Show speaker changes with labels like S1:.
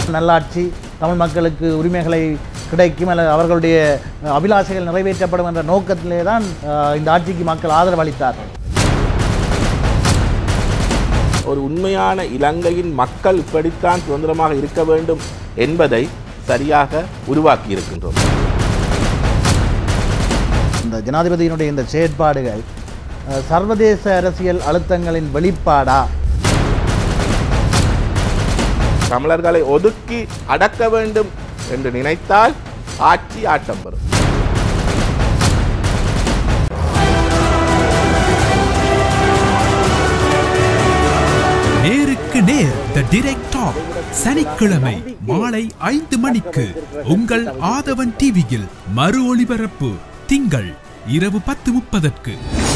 S1: நல்லாட்சி தமிழ் மக்களுக்கு உரிமைகளை கிடைக்கும் அல்லது அவர்களுடைய அஹ், அபிலாஷைகள் நிறைவேற்றப்படும் என்ற நோக்கத்திலே தான் அஹ், இந்த ஆட்சிக்கு மக்கள் ஆதரவு அளித்தார்கள்
S2: ஒரு உண்மையான இலங்கையின் மக்கள் இப்படித்தான் சுதந்திரமாக இருக்க வேண்டும் என்பதை சரியாக உருவாக்கி இருக்கின்றோம்
S1: இந்த ஜனாதிபதியினுடைய இந்த செயற்பாடுகள் அஹ், சர்வதேச அரசியல் அழுத்தங்களின் வெளிப்பாடா
S2: தமிழர்களை ஒதுக்கி அடக்க வேண்டும் என்று நினைத்தால் ஆட்சி ஆட்டம் பெறும்
S3: நேருக்கு நேர் த டிரெக்ட் டாக் சனிக்கிழமை மாலை ஐந்து மணிக்கு உங்கள் ஆதவன் டிவியில் மறு ஒளிபரப்பு திங்கள் இரவு பத்து முப்பதற்கு